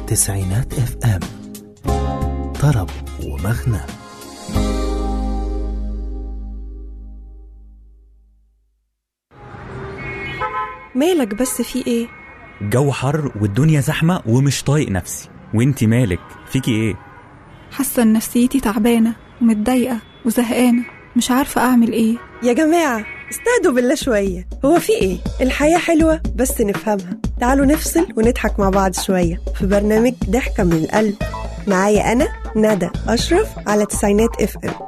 تسعينات اف ام طرب ومغنى مالك بس في ايه الجو حر والدنيا زحمة ومش طايق نفسي وانتي مالك فيكي ايه حاسة إن نفسيتي تعبانة ومتضايقة وزهقانة مش عارفة أعمل إيه يا جماعة استهدوا بالله شوية هو في ايه الحياة حلوة بس نفهمها تعالوا نفصل ونضحك مع بعض شوية في برنامج ضحكة من القلب معايا أنا ندى أشرف على تسعينات اف ام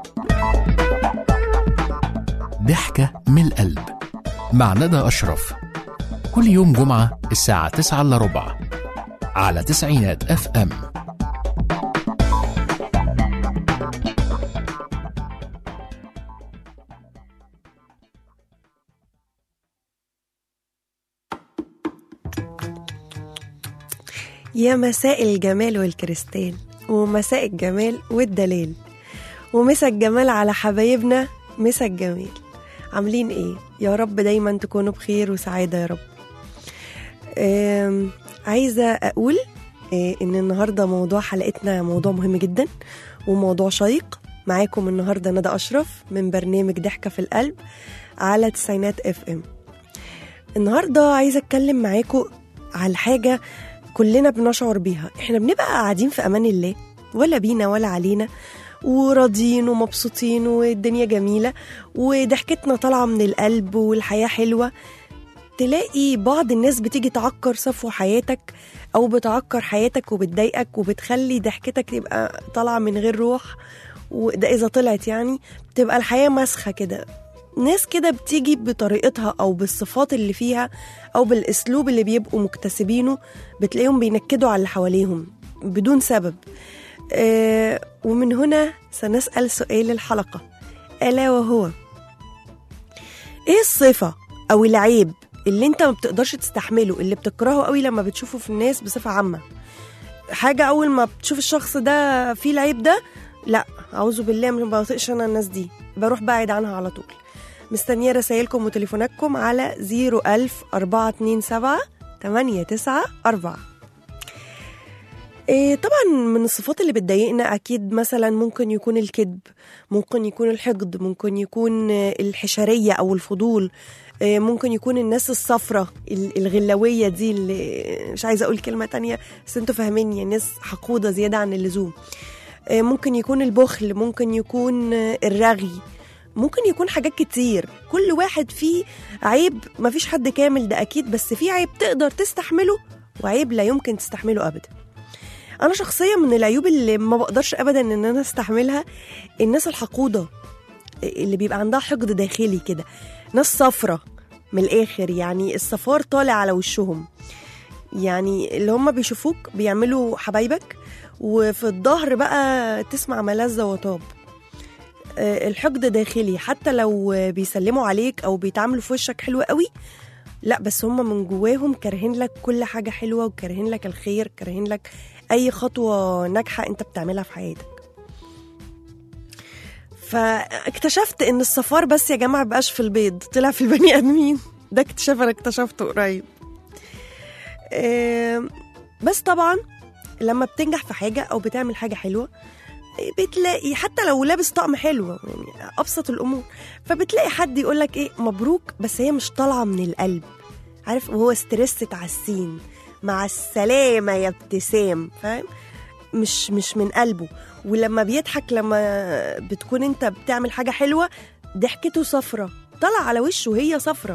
ضحكة من القلب مع ندى أشرف كل يوم جمعة الساعة 9 إلا ربع على تسعينات اف ام يا مساء الجمال والكريستال ومساء الجمال والدلال ومسا الجمال على حبايبنا مسا الجمال عاملين ايه يا رب دايما تكونوا بخير وسعادة يا رب آم، عايزة أقول آه، إن النهاردة موضوع حلقتنا موضوع مهم جدا وموضوع شيق معاكم النهاردة ندى أشرف من برنامج ضحكة في القلب على تسعينات اف ام النهاردة عايزة أتكلم معاكم على حاجة كلنا بنشعر بيها احنا بنبقى قاعدين في أمان الله ولا بينا ولا علينا وراضيين ومبسوطين والدنيا جميلة وضحكتنا طالعة من القلب والحياة حلوة تلاقي بعض الناس بتيجي تعكر صفو حياتك او بتعكر حياتك وبتضايقك وبتخلي ضحكتك تبقى طالعه من غير روح وده اذا طلعت يعني بتبقى الحياه مسخه كده ناس كده بتيجي بطريقتها او بالصفات اللي فيها او بالاسلوب اللي بيبقوا مكتسبينه بتلاقيهم بينكدوا على اللي حواليهم بدون سبب آه ومن هنا سنسال سؤال الحلقه الا وهو ايه الصفه او العيب اللي انت ما بتقدرش تستحمله اللي بتكرهه قوي لما بتشوفه في الناس بصفه عامه حاجه اول ما بتشوف الشخص ده فيه العيب ده لا اعوذ بالله ما بطيقش انا الناس دي بروح بعيد عنها على طول مستنيه رسايلكم وتليفوناتكم على 01000 427 894 إيه طبعا من الصفات اللي بتضايقنا اكيد مثلا ممكن يكون الكذب ممكن يكون الحقد ممكن يكون آه، الحشريه او الفضول آه، ممكن يكون الناس الصفرة ال- الغلوية دي اللي مش عايزة أقول كلمة تانية بس انتوا فاهميني الناس حقودة زيادة عن اللزوم آه، ممكن يكون البخل ممكن يكون آه، الرغي ممكن يكون حاجات كتير كل واحد فيه عيب مفيش حد كامل ده أكيد بس في عيب تقدر تستحمله وعيب لا يمكن تستحمله أبدا أنا شخصيا من العيوب اللي ما بقدرش أبدا إن أنا أستحملها الناس الحقودة اللي بيبقى عندها حقد داخلي كده ناس صفرة من الآخر يعني الصفار طالع على وشهم يعني اللي هم بيشوفوك بيعملوا حبايبك وفي الظهر بقى تسمع ملذة وطاب آه، الحقد داخلي حتى لو بيسلموا عليك او بيتعاملوا في وشك حلو قوي لا بس هم من جواهم كارهين لك كل حاجة حلوة وكارهين لك الخير كارهين لك أي خطوة ناجحة أنت بتعملها في حياتك فاكتشفت ان الصفار بس يا جماعه مبقاش في البيض طلع في البني ادمين ده اكتشاف انا اكتشفته قريب آم، بس طبعا لما بتنجح في حاجه او بتعمل حاجه حلوه بتلاقي حتى لو لابس طقم حلو يعني ابسط الامور فبتلاقي حد يقول لك ايه مبروك بس هي مش طالعه من القلب عارف وهو ستريس تعسين مع السلامه يا ابتسام فاهم مش مش من قلبه ولما بيضحك لما بتكون انت بتعمل حاجه حلوه ضحكته صفرة طلع على وشه هي صفرة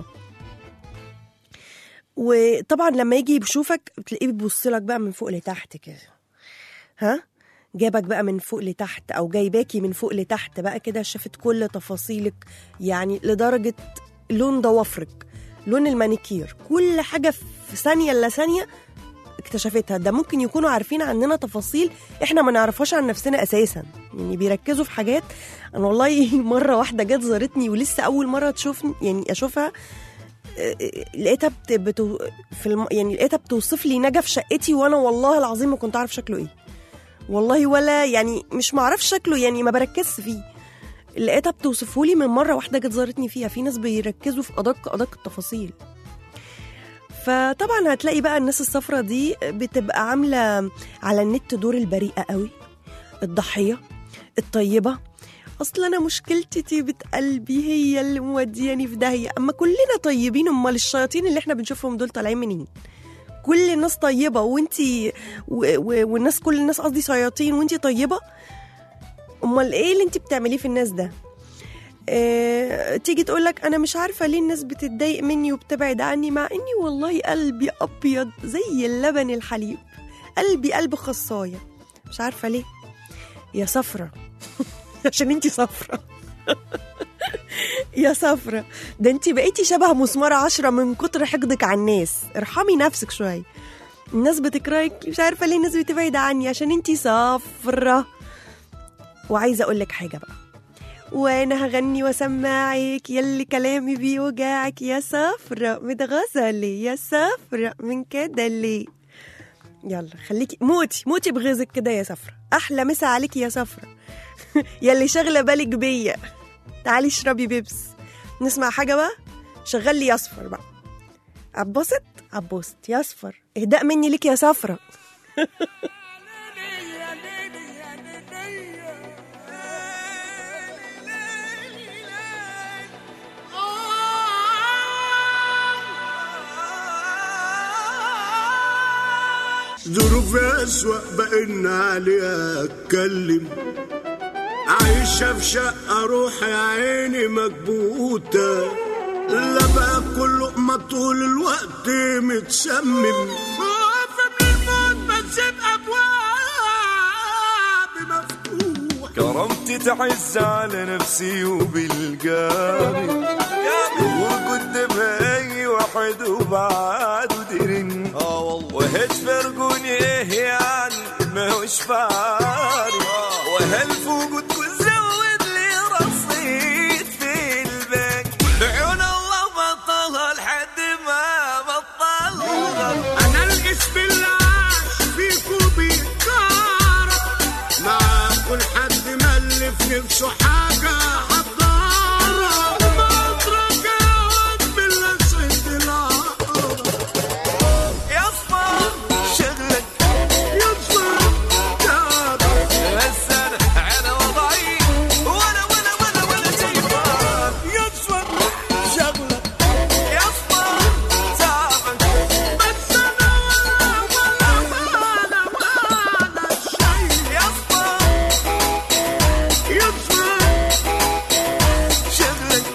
وطبعا لما يجي يشوفك بتلاقيه بيبص لك بقى من فوق لتحت كده ها جابك بقى من فوق لتحت او جايباكي من فوق لتحت بقى كده شافت كل تفاصيلك يعني لدرجه لون ضوافرك لون المانيكير كل حاجه في ثانيه الا ثانيه اكتشفتها ده ممكن يكونوا عارفين عننا تفاصيل احنا ما نعرفهاش عن نفسنا اساسا يعني بيركزوا في حاجات انا والله مره واحده جت زارتني ولسه اول مره تشوفني يعني اشوفها اه، اه، لقيتها بت... بتو... في الم... يعني لقيتها بتوصف لي نجف شقتي وانا والله العظيم ما كنت عارف شكله ايه والله ولا يعني مش معرفش شكله يعني ما بركزش فيه لقيتها بتوصفه لي من مره واحده جت زارتني فيها في ناس بيركزوا في ادق ادق التفاصيل فطبعا هتلاقي بقى الناس الصفرة دي بتبقى عاملة على النت دور البريئة قوي الضحية الطيبة اصل انا مشكلتي طيبة قلبي هي اللي مودياني في داهية اما كلنا طيبين امال الشياطين اللي احنا بنشوفهم دول طالعين منين كل الناس طيبة وانتي و... و... والناس كل الناس قصدي شياطين وانتي طيبة امال ايه اللي انتي بتعمليه في الناس ده اه... تيجي تقولك انا مش عارفة ليه الناس بتتضايق مني وبتبعد عني مع اني والله قلبي ابيض زي اللبن الحليب قلبي قلب خصاية مش عارفة ليه يا صفرة عشان انتي صفرة يا صفرة ده انتي بقيتي شبه مسمار عشرة من كتر حقدك على الناس ارحمي نفسك شوية الناس بتكرهك مش عارفة ليه الناس بتبعد عني عشان انتي صفرة وعايزة اقولك حاجة بقى وانا هغني واسمعك يلي كلامي بيوجعك يا صفرة متغاظة ليه يا صفرة من كده ليه يلا خليكي موتي موتي بغيظك كده يا صفرة احلى مسا عليكي يا صفرة يلي شاغله بالك بيا تعالي اشربي بيبس نسمع حاجه بقى شغل لي يصفر بقى عبست عبست يصفر اهداء مني ليك يا صفرة ظروفي أسوأ بقينا عليها أتكلم عايشة في شقة روحي يا عيني مكبوتة لا بقى كل لقمة طول الوقت متسمم واقفة من الموت بس بأبواب مفتوحة كرامتي تعز على نفسي وبالجامي وقدام اي واحد وبعد ودرن اه والله وهج فرقوني ايه يعني ما هوش فارق وهالفوق وزود لي رصيد في البنك عيون الله بطلها لحد ما بطلها أنا الاسم اللي عاش فيكو بيتكرر مع كل حد ملف نفسه حاجة حضارة مطرقة وقت بالأسد العقرب يا صفار شغلك يطلع تابع بس انا على وضعي وانا وانا وانا وانا جيبان يصفر شغلة يا صفار تعبك بس أنا ولا ولا ولا ولا شيء يا صفار يصفر شغلك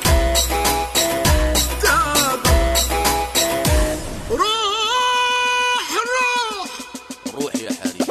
تابع روح روح روح يا حريم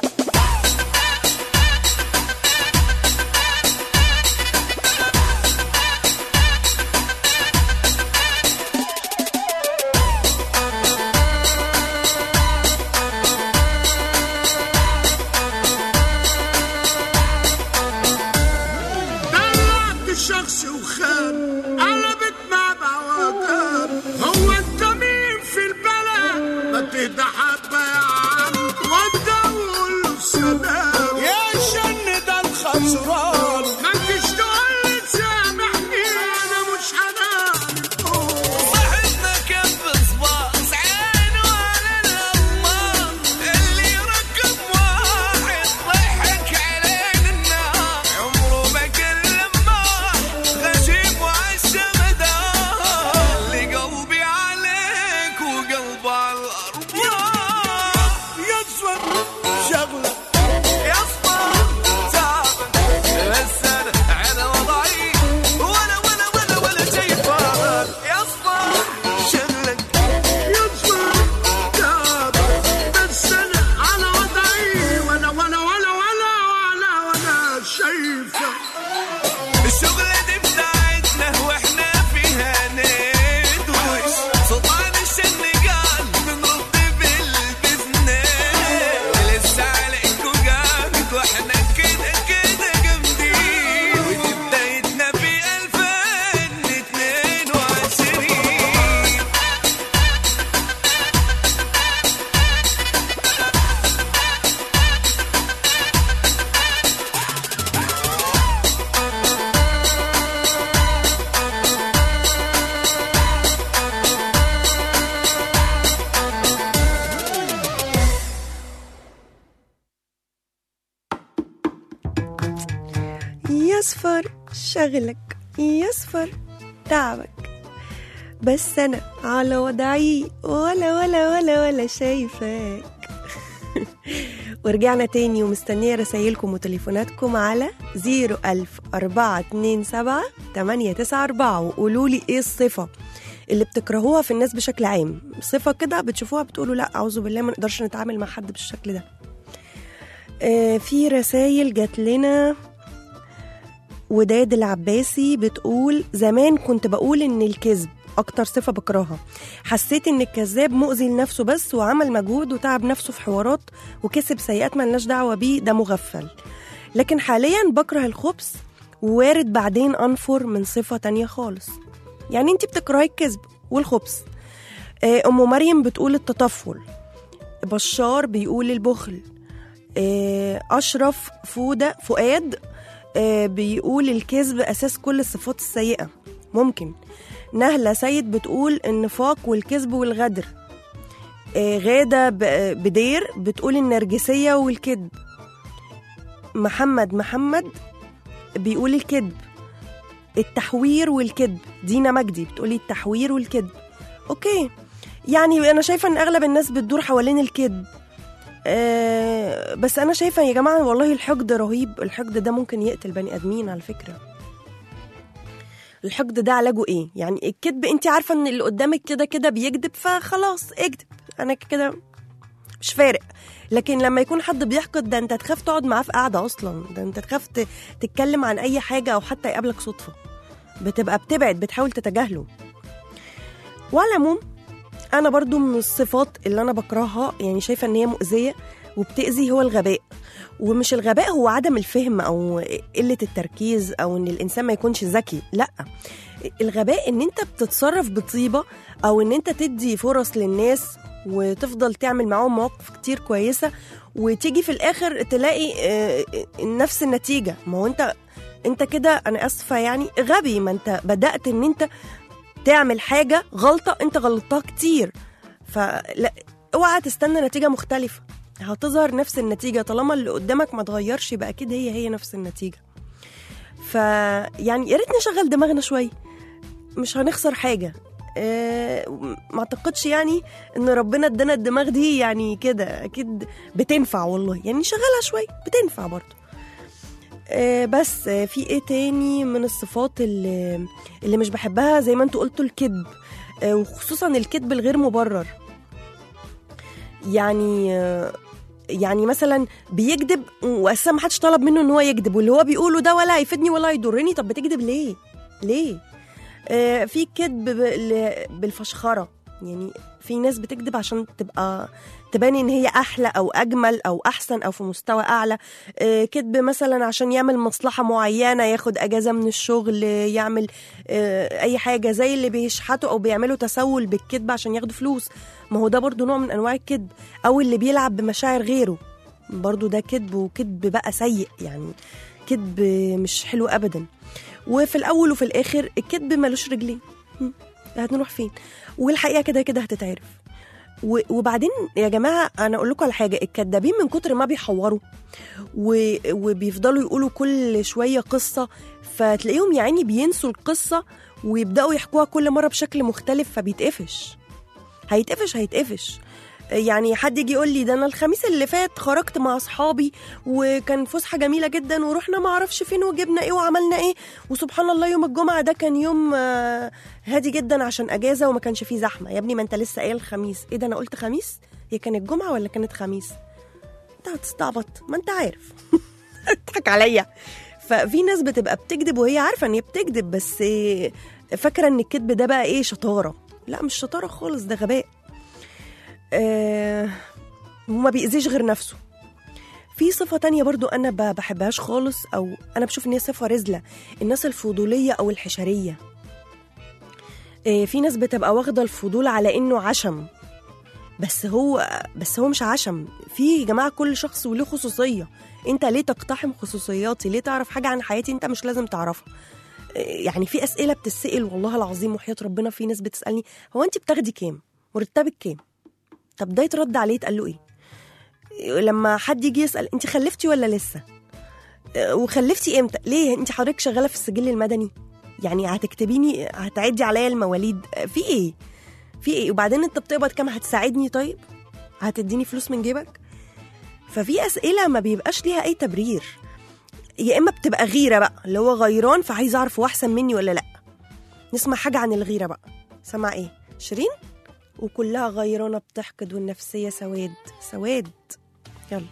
دلعت الشخص وخان قلبت مع بعوجان هو انت مين في البلد ما تهدى حبه يا عم وابدا وقول له السلام يا شن ده الخسران ما تجيش تقول لي سامحني انا مش هنام صاحبنا كف صباص عين ولا الأمار اللي ركب واحد ضحك علينا النار عمره ما كلم غشيم وعالشمدان اللي قلبي عليك وقلب على الأرض يسود شغله يصفر تعبك يصفر شغلك يصفر تعبك بس انا على وضعي ولا ولا ولا ولا شايفاك ورجعنا تاني ومستنية رسايلكم وتليفوناتكم على 0104278 894 وقولوا لي ايه الصفة اللي بتكرهوها في الناس بشكل عام صفة كده بتشوفوها بتقولوا لا أعوذ بالله ما نقدرش نتعامل مع حد بالشكل ده آه في رسايل جات لنا وداد العباسي بتقول زمان كنت بقول ان الكذب اكتر صفة بكرهها حسيت ان الكذاب مؤذي لنفسه بس وعمل مجهود وتعب نفسه في حوارات وكسب سيئات ملناش دعوة بيه ده مغفل لكن حاليا بكره الخبث ووارد بعدين انفر من صفة تانية خالص يعني انت بتكرهي الكذب والخبث آه، ام مريم بتقول التطفل بشار بيقول البخل آه، اشرف فودة فؤاد آه، بيقول الكذب اساس كل الصفات السيئه ممكن نهلة سيد بتقول النفاق والكذب والغدر آه، غادة ب- بدير بتقول النرجسية والكذب محمد محمد بيقول الكذب التحوير والكذب دينا مجدي بتقولي التحوير والكذب اوكي يعني انا شايفه ان اغلب الناس بتدور حوالين الكذب آه بس انا شايفه يا جماعه والله الحقد رهيب الحقد ده ممكن يقتل بني ادمين على فكره الحقد ده علاجه ايه يعني الكذب انت عارفه ان اللي قدامك كده كده بيكذب فخلاص اكذب انا كده مش فارق لكن لما يكون حد بيحقد ده انت تخاف تقعد معاه في قعده اصلا ده انت تخاف ت- تتكلم عن اي حاجه او حتى يقابلك صدفه بتبقى بتبعد بتحاول تتجاهله وعلى العموم انا برضو من الصفات اللي انا بكرهها يعني شايفه ان هي مؤذيه وبتاذي هو الغباء ومش الغباء هو عدم الفهم او قله التركيز او ان الانسان ما يكونش ذكي لا الغباء ان انت بتتصرف بطيبه او ان انت تدي فرص للناس وتفضل تعمل معاهم مواقف كتير كويسه وتيجي في الاخر تلاقي آه، نفس النتيجه ما هو انت انت كده انا اسفه يعني غبي ما انت بدات ان انت تعمل حاجه غلطه انت غلطتها كتير فلا اوعى تستنى نتيجه مختلفه هتظهر نفس النتيجه طالما اللي قدامك ما اتغيرش يبقى اكيد هي هي نفس النتيجه فيعني يا ريت نشغل دماغنا شويه مش هنخسر حاجه آه، ما اعتقدش يعني ان ربنا ادانا الدماغ دي يعني كده اكيد بتنفع والله يعني نشغلها شويه بتنفع برضه آه، بس آه، في ايه تاني من الصفات اللي, اللي مش بحبها زي ما انتوا قلتوا الكذب آه، وخصوصا الكذب الغير مبرر يعني آه، يعني مثلا بيكذب واساسا ما حدش طلب منه ان هو يكذب واللي هو بيقوله ده ولا هيفيدني ولا هيضرني طب بتكذب ليه ليه آه، في كذب ب- ل- بالفشخره يعني في ناس بتكذب عشان تبقى تبان ان هي احلى او اجمل او احسن او في مستوى اعلى آه، كذب مثلا عشان يعمل مصلحه معينه ياخد اجازه من الشغل آه، يعمل آه، اي حاجه زي اللي بيشحتوا او بيعملوا تسول بالكذب عشان ياخدوا فلوس ما هو ده برضو نوع من انواع الكذب او اللي بيلعب بمشاعر غيره برضو ده كذب وكذب بقى سيء يعني كذب مش حلو ابدا وفي الاول وفي الاخر الكذب ملوش رجلين هم، هنروح فين والحقيقه كده كده هتتعرف و- وبعدين يا جماعه انا اقول لكم على حاجه الكدابين من كتر ما بيحوروا و- وبيفضلوا يقولوا كل شويه قصه فتلاقيهم يا عيني بينسوا القصه ويبداوا يحكوها كل مره بشكل مختلف فبيتقفش هيتقفش هيتقفش يعني حد يجي يقول لي ده انا الخميس اللي فات خرجت مع اصحابي وكان فسحه جميله جدا ورحنا ما اعرفش فين وجبنا ايه وعملنا ايه وسبحان الله يوم الجمعه ده كان يوم آه، هادي جدا عشان اجازه وما كانش فيه زحمه يا ابني ما انت لسه قايل الخميس ايه ده انا قلت خميس هي كانت جمعه ولا كانت خميس انت هتستعبط ما انت عارف اضحك عليا ففي ناس بتبقى بتكذب وهي عارفه ان هي بتكذب بس آه، فاكره ان الكذب ده بقى ايه شطاره لا مش شطاره خالص ده غباء آه وما بيأذيش غير نفسه في صفة تانية برضو أنا ب- بحبهاش خالص أو أنا بشوف إن هي صفة رزلة الناس الفضولية أو الحشرية آه في ناس بتبقى واخدة الفضول على إنه عشم بس هو بس هو مش عشم في يا جماعة كل شخص وله خصوصية أنت ليه تقتحم خصوصياتي ليه تعرف حاجة عن حياتي أنت مش لازم تعرفها آه، يعني في أسئلة بتتسأل والله العظيم وحياة ربنا في ناس بتسألني هو أنت بتاخدي كام مرتبك كام طب ده يترد عليه يتقال له ايه لما حد يجي يسال انت خلفتي ولا لسه آه، وخلفتي امتى ليه انت حضرتك شغاله في السجل المدني يعني هتكتبيني هتعدي عليا المواليد آه، في ايه في ايه وبعدين انت بتقبض كام هتساعدني طيب هتديني فلوس من جيبك ففي اسئله ما بيبقاش ليها اي تبرير يا اما بتبقى غيره بقى اللي هو غيران فعايز اعرف هو احسن مني ولا لا نسمع حاجه عن الغيره بقى سمع ايه شيرين وكلها غيرانه بتحقد والنفسيه سواد سواد يلا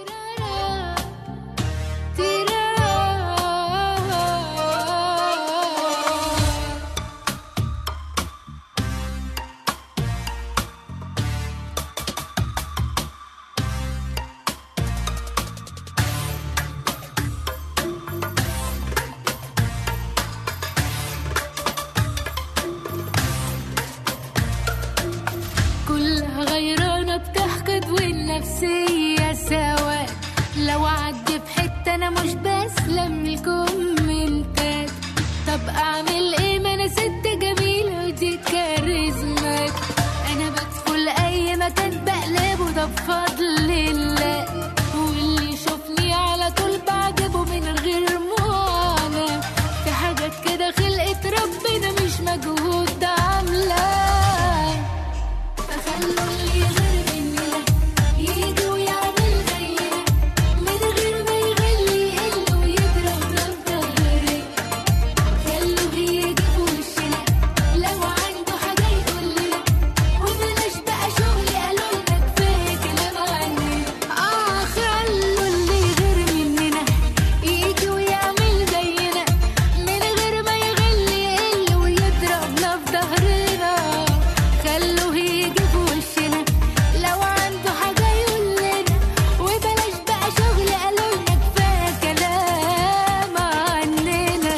كلها غيرانة بتحقد والنفسية سوا لو عدي بحتة أنا مش بسلم الكومنتات طب أعمل إيه ما أنا ست جميلة ودي كاريزمات أنا بدخل أي مكان بقلبه ده بفضل الله واللي يشوفني على طول بعجبه من غير معاناة في حاجات كده خلقت ربنا مش مجهود عاملاه فخلوا اللي غير مننا يجي ويعمل زينا من غير ما يغلي يقل ويضربنا بظهرنا خلوه يجي في وشنا لو عنده حاجة يقول لنا وبلاش بقى شغل قالوا لنا كفاية كلام عننا اه خلوا اللي غير مننا يجي ويعمل زينا من غير ما يغلي يقل ويضربنا في ظهرنا خلوه يجي في وشنا لو عنده حاجة يقول لنا وبلاش بقى شغل قالوا لنا كفاية كلام عننا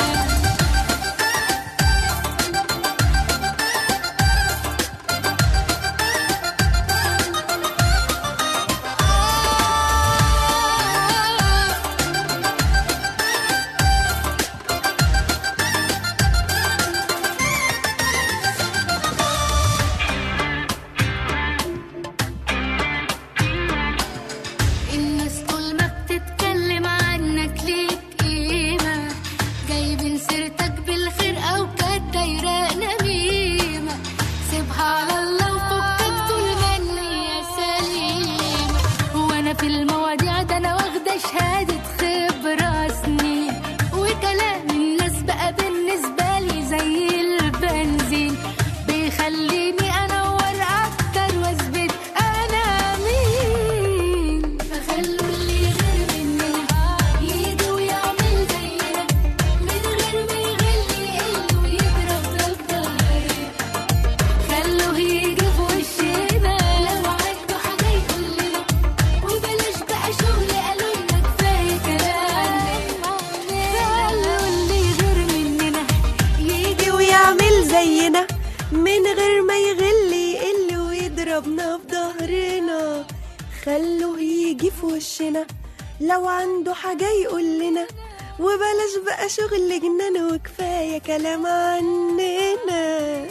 الناس طول ما بتتكلم عنك ليك قيمة جايبين سيرتك بالخير أو كانت دايرة نميمة سيبها على الله وفكك طول ما النية سليمة وأنا في المواضيع ده أنا واخدة شهادة خبرة سنين وكلام الناس بقى بالنسبة لي زي البنزين بيخليني أنور أكتر وأثبت أنا مين فخلوا اللي غير مننا يجي ويعمل زينا من غير ما يغلي يقل ويضربنا بظهرنا خلوه يجي في وشنا لو عنده حاجة يقول لنا وبلاش بقى شغل قالوا لنا كفاية كلام خلوا اللي غير مننا يجي ويعمل زينا من غير ما يغلي يقل ويضربنا في ظهرنا خلوه يجي في وشنا لو عنده حاجة يقول لنا وبلاش بقى شغل جنان وكفاية كلام عننا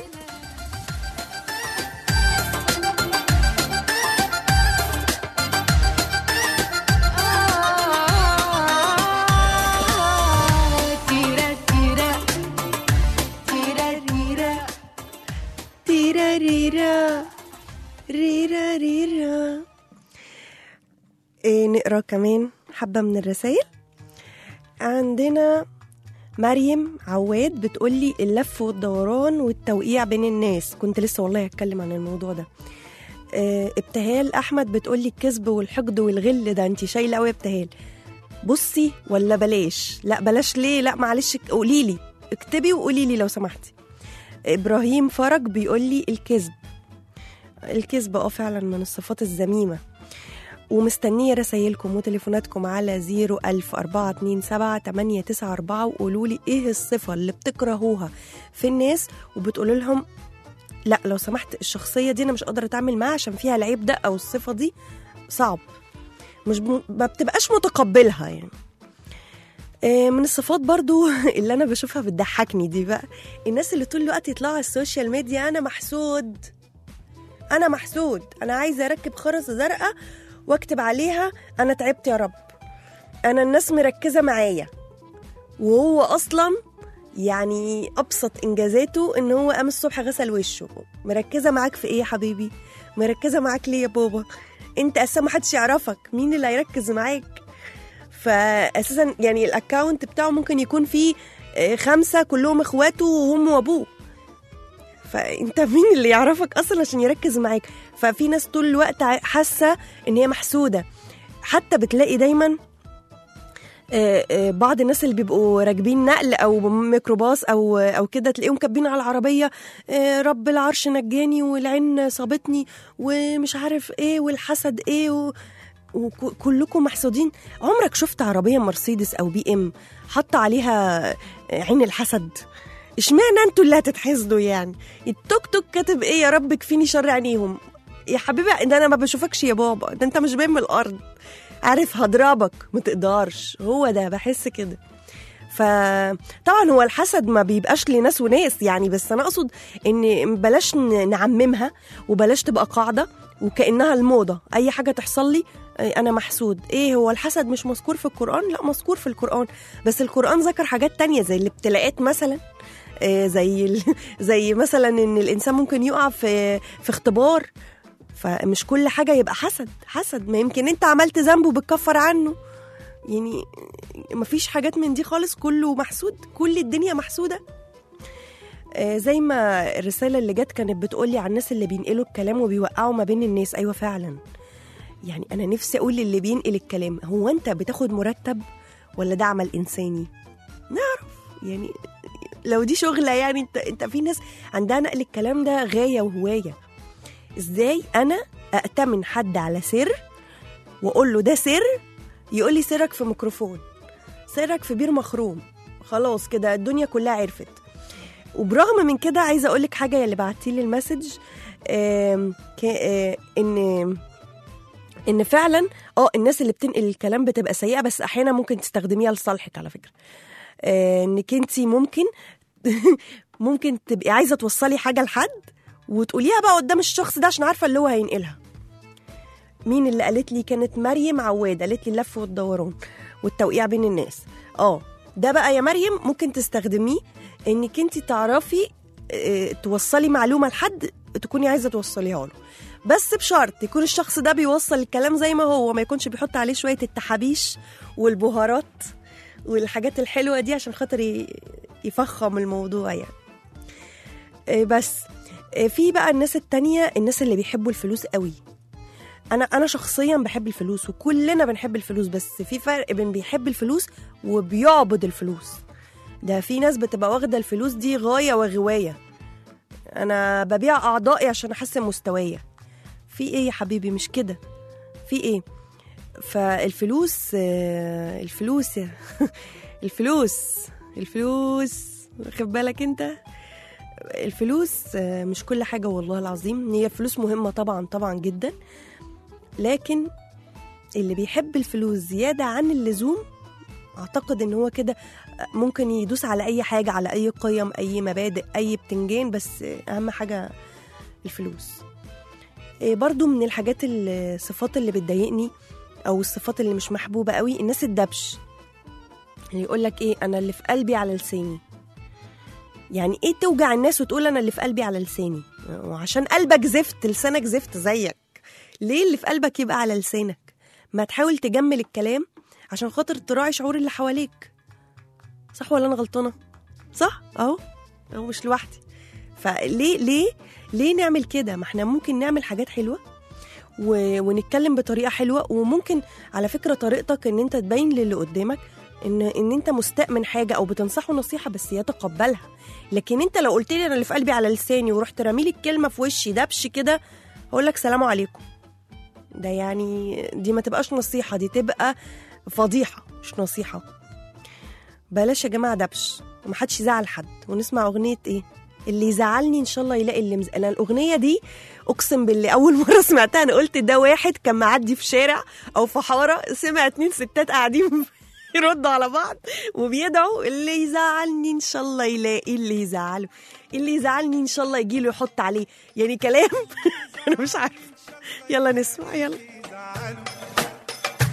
تيرا تيرا تيرا ريرا تيرا ريرا ريرا ريرا إيه نقرا كمان حبة من الرسائل عندنا مريم عواد بتقولي اللف والدوران والتوقيع بين الناس كنت لسه والله هتكلم عن الموضوع ده آه، ابتهال احمد بتقولي الكذب والحقد والغل ده انت شايله قوي يا ابتهال بصي ولا بلاش لا بلاش ليه لا معلش قولي لي اكتبي وقولي لي لو سمحتي ابراهيم فرج بيقول لي الكذب الكذب اه فعلا من الصفات الذميمه ومستنية رسايلكم وتليفوناتكم على 01427 وقولوا لي ايه الصفة اللي بتكرهوها في الناس وبتقولوا لهم لا لو سمحت الشخصية دي أنا مش قادرة أتعامل معاها عشان فيها العيب ده أو الصفة دي صعب مش ب... ما بتبقاش متقبلها يعني آه، من الصفات برضو اللي أنا بشوفها بتضحكني دي بقى الناس اللي طول الوقت يطلعوا على السوشيال ميديا أنا محسود أنا محسود أنا عايزة أركب خرز زرقاء واكتب عليها أنا تعبت يا رب انا الناس مركزه معايا وهو اصلا يعني ابسط انجازاته ان هو قام الصبح غسل وشه مركزه معاك في ايه يا حبيبي مركزه معاك ليه يا بابا انت اساسا ما حدش يعرفك مين اللي هيركز معاك فاساسا يعني الاكونت بتاعه ممكن يكون فيه آه، خمسه كلهم اخواته وامه وابوه فانت مين اللي يعرفك اصلا عشان يركز معاك ففي ناس طول الوقت ع- حاسه ان هي محسوده حتى بتلاقي دايما آه، آه، بعض الناس اللي بيبقوا راكبين نقل او ميكروباص او او كده تلاقيهم كاتبين على العربيه آه، رب العرش نجاني والعين صابتني ومش عارف ايه والحسد ايه و... وكلكم محسودين عمرك شفت عربيه مرسيدس او بي ام حاطه عليها آه، عين الحسد اشمعنى انتوا اللي هتتحسدوا يعني التوك توك كاتب ايه يا رب كفيني شر عينيهم يا حبيبي ده انا ما بشوفكش يا بابا ده انت مش باين من الارض عارف هضربك ما تقدرش هو ده بحس كده فطبعا هو الحسد ما بيبقاش لناس وناس يعني بس انا اقصد ان بلاش ن- نعممها وبلاش تبقى قاعده وكانها الموضه اي حاجه تحصل لي آه، انا محسود ايه هو الحسد مش مذكور في القران لا مذكور في القران بس القران ذكر حاجات تانية زي الابتلاءات مثلا آه، زي ال- زي مثلا ان الانسان ممكن يقع في في اختبار فمش كل حاجه يبقى حسد حسد ما يمكن انت عملت ذنب وبتكفر عنه يعني مفيش حاجات من دي خالص كله محسود كل الدنيا محسوده آه، زي ما الرساله اللي جت كانت بتقولي على الناس اللي بينقلوا الكلام وبيوقعوا ما بين الناس ايوه فعلا يعني انا نفسي اقول للي بينقل الكلام هو انت بتاخد مرتب ولا ده عمل انساني نعرف يعني لو دي شغله يعني انت انت في ناس عندها نقل الكلام ده غايه وهوايه ازاي انا اتمن حد على سر واقول له ده سر يقول لي سرك في ميكروفون سرك في بير مخروم خلاص كده الدنيا كلها عرفت وبرغم من كده عايزه اقول لك حاجه اللي بعتي لي المسج آم، ك- آه، ان ان فعلا اه الناس اللي بتنقل الكلام بتبقى سيئه بس احيانا ممكن تستخدميها لصالحك على فكره آه، انك انت ممكن ممكن تبقي عايزه توصلي حاجه لحد وتقوليها بقى قدام الشخص ده عشان عارفه اللي هو هينقلها مين اللي قالت لي كانت مريم عواد قالت لي اللف والدوران والتوقيع بين الناس اه ده بقى يا مريم ممكن تستخدميه انك انت تعرفي آه، توصلي معلومه لحد تكوني عايزه توصليها له بس بشرط يكون الشخص ده بيوصل الكلام زي ما هو ما يكونش بيحط عليه شويه التحابيش والبهارات والحاجات الحلوه دي عشان خاطر ي- يفخم الموضوع يعني آه، بس آه، في بقى الناس التانية الناس اللي بيحبوا الفلوس قوي انا انا شخصيا بحب الفلوس وكلنا بنحب الفلوس بس في فرق بين بيحب الفلوس وبيعبد الفلوس ده في ناس بتبقى واخده الفلوس دي غايه وغوايه انا ببيع اعضائي عشان احسن مستوايا في ايه يا حبيبي مش كده في ايه فالفلوس آه، الفلوس يا- الفلوس الفلوس واخد بالك انت الفلوس آه، مش كل حاجة والله العظيم هي الفلوس مهمة طبعا طبعا جدا لكن اللي بيحب الفلوس زيادة عن اللزوم أعتقد إن هو كده ممكن يدوس على أي حاجة على أي قيم أي مبادئ أي بتنجان بس أهم حاجة الفلوس إيه برضو من الحاجات الصفات اللي بتضايقني أو الصفات اللي مش محبوبة قوي الناس الدبش اللي يقول لك إيه أنا اللي في قلبي على لساني يعني ايه توجع الناس وتقول انا اللي في قلبي على لساني وعشان قلبك زفت لسانك زفت زيك ليه اللي في قلبك يبقى على لسانك ما تحاول تجمل الكلام عشان خاطر تراعي شعور اللي حواليك صح ولا انا غلطانه صح اهو اهو مش لوحدي فليه ليه ليه نعمل كده ما احنا ممكن نعمل حاجات حلوه و... ونتكلم بطريقه حلوه وممكن على فكره طريقتك ان انت تبين للي قدامك ان ان انت مستاء من حاجه او بتنصحه نصيحه بس يتقبلها لكن انت لو قلت لي انا اللي في قلبي على لساني ورحت رامي لي الكلمه في وشي دبش كده هقول لك سلام عليكم ده يعني دي ما تبقاش نصيحه دي تبقى فضيحه مش نصيحه بلاش يا جماعه دبش ومحدش يزعل حد ونسمع اغنيه ايه اللي يزعلني ان شاء الله يلاقي اللي مز... انا الاغنيه دي اقسم بالله اول مره سمعتها انا قلت ده واحد كان معدي في شارع او في حاره سمع اتنين ستات قاعدين يردوا على بعض وبيدعوا اللي يزعلني ان شاء الله يلاقي اللي يزعله اللي يزعلني ان شاء الله يجي له يحط عليه يعني كلام انا مش عارفه يلا نسمع يلا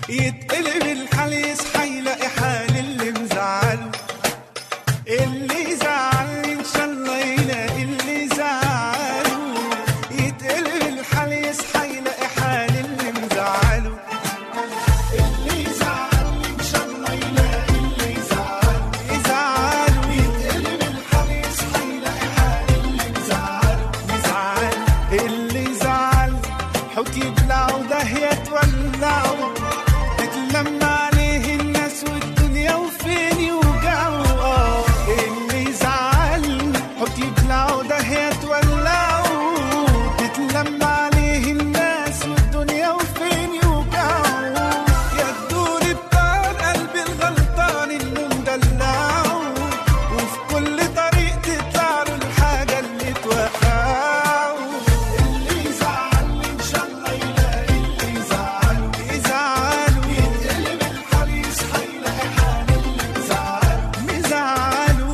يتقلب الحال يصحى يلاقي حال اللي مزعله اللي زعلني ان شاء الله يلاقي اللي زعله يتقلب الحال يصحى يلاقي حال اللي مزعله اللي زعلني ان شاء الله يلاقي اللي زعله يزعله يتقلب الحال يصحى يلاقي حال اللي مزعله مزعله اللي زعل حوت يبلعه داهية تولعه تتلم عليه الناس والدنيا وفين يوجعه اه اللي زعل حوت يبلعه داهية تولعه تتلم عليه الناس والدنيا وفين يوجعه يا الدور بتاع قلبي الغلطان انه مدلعه وفي كل طريق تطلع له الحاجة اللي توقعه اللي زعلني ان شاء الله يلاقي اللي يزعله يزعله يتقلب الحال يصحى يلاقي حال اللي مزعله مزعله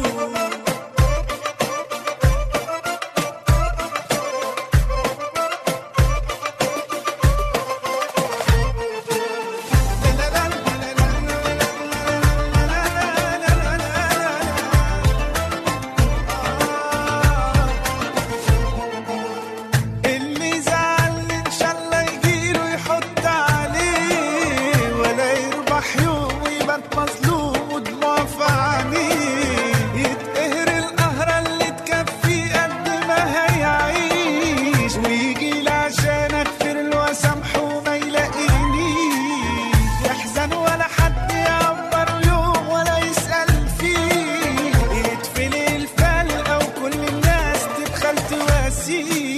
اللي زعل ان شاء الله يجيله يحط عليه ولا يربح يوم ويبات مظلوم ودموع في عينيه يتقهر القهرة اللي تكفي قد ما هيعيش ويجي لي عشان اغفر له واسامحه وما يلاقينيش يحزن ولا حد يعبر يوم ولا يسأل فيه يدفن الفلقة وكل الناس تبخل تواسيه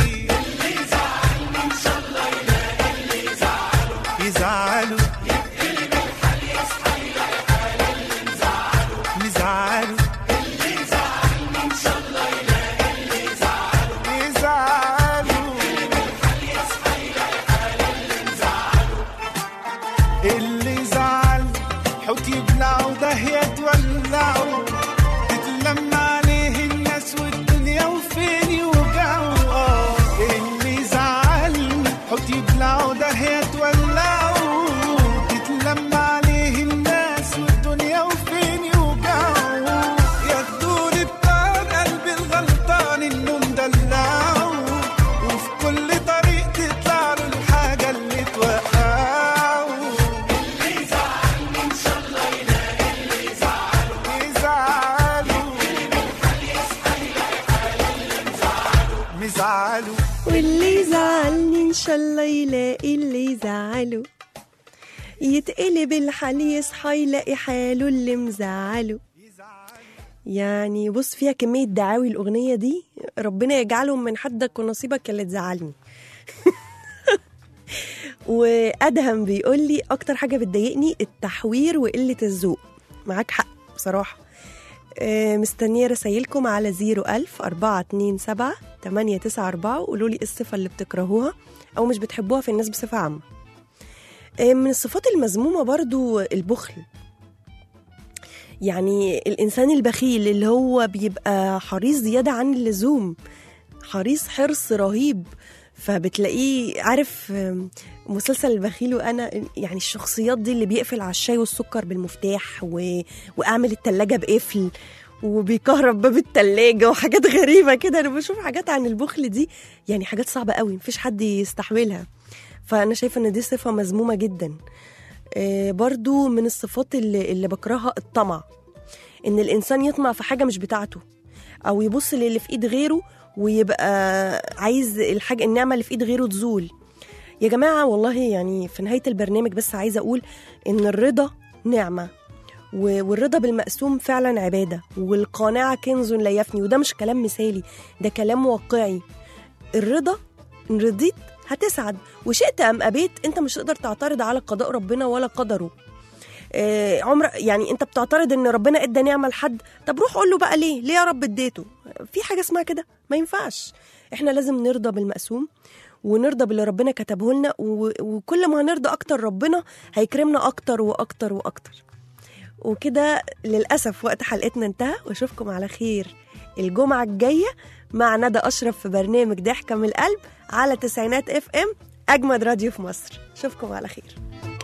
يزعلوا مزعلوا يزعلوا اللي زعل حوت يبلعوا داهية تولعوا تتلم عليه الناس والدنيا وفين يوجعوا اه اللي زعل حوت يبلعوا داهية تولعوا تتلم عليه الناس والدنيا وفين يوجعوا يا الدور بتاع قلبي الغلطان انه مدلعه وفي كل طريق تطلع له الحاجة اللي توقعه يزعلوا مزعلوا واللي يزعلني ان شاء الله يلاقي اللي يزعله يتقلب الحال يصحى يلاقي حاله اللي مزعله يعني بص فيها كمية دعاوي الأغنية دي ربنا يجعلهم من حدك ونصيبك اللي تزعلني وأدهم بيقول لي أكتر حاجة بتضايقني التحوير وقلة الذوق معاك حق بصراحة آه، مستنية رسايلكم على 01000 427 894 وقولوا لي إيه الصفة اللي بتكرهوها أو مش بتحبوها في الناس بصفة عامة آه، من الصفات المذمومة برضو البخل يعني الإنسان البخيل اللي هو بيبقى حريص زيادة عن اللزوم حريص حرص رهيب فبتلاقيه عارف آم، مسلسل البخيل وانا يعني الشخصيات دي اللي بيقفل على الشاي والسكر بالمفتاح و... واعمل التلاجة بقفل وبيكهرب باب التلاجة وحاجات غريبة كده أنا بشوف حاجات عن البخل دي يعني حاجات صعبة قوي مفيش حد يستحملها فأنا شايفة إن دي صفة مذمومة جدا آه، برضو من الصفات اللي, اللي بكرهها الطمع إن الإنسان يطمع في حاجة مش بتاعته أو يبص للي في إيد غيره ويبقى عايز الحاجة النعمة اللي في إيد غيره تزول يا جماعة والله يعني في نهاية البرنامج بس عايزة أقول إن الرضا نعمة و- والرضا بالمقسوم فعلا عبادة والقانعة كنز لا يفني وده مش كلام مثالي ده كلام واقعي الرضا إن رضيت هتسعد وشئت أم أبيت أنت مش تقدر تعترض على قضاء ربنا ولا قدره آه، عمر يعني انت بتعترض ان ربنا ادى نعمه لحد طب روح قول له بقى ليه ليه يا رب اديته في حاجه اسمها كده ما ينفعش احنا لازم نرضى بالمقسوم ونرضى باللي ربنا كتبه لنا و- وكل ما هنرضى اكتر ربنا هيكرمنا اكتر واكتر واكتر وكده للاسف وقت حلقتنا انتهى واشوفكم على خير الجمعه الجايه مع ندى اشرف في برنامج ضحكه من القلب على تسعينات اف ام اجمد راديو في مصر اشوفكم على خير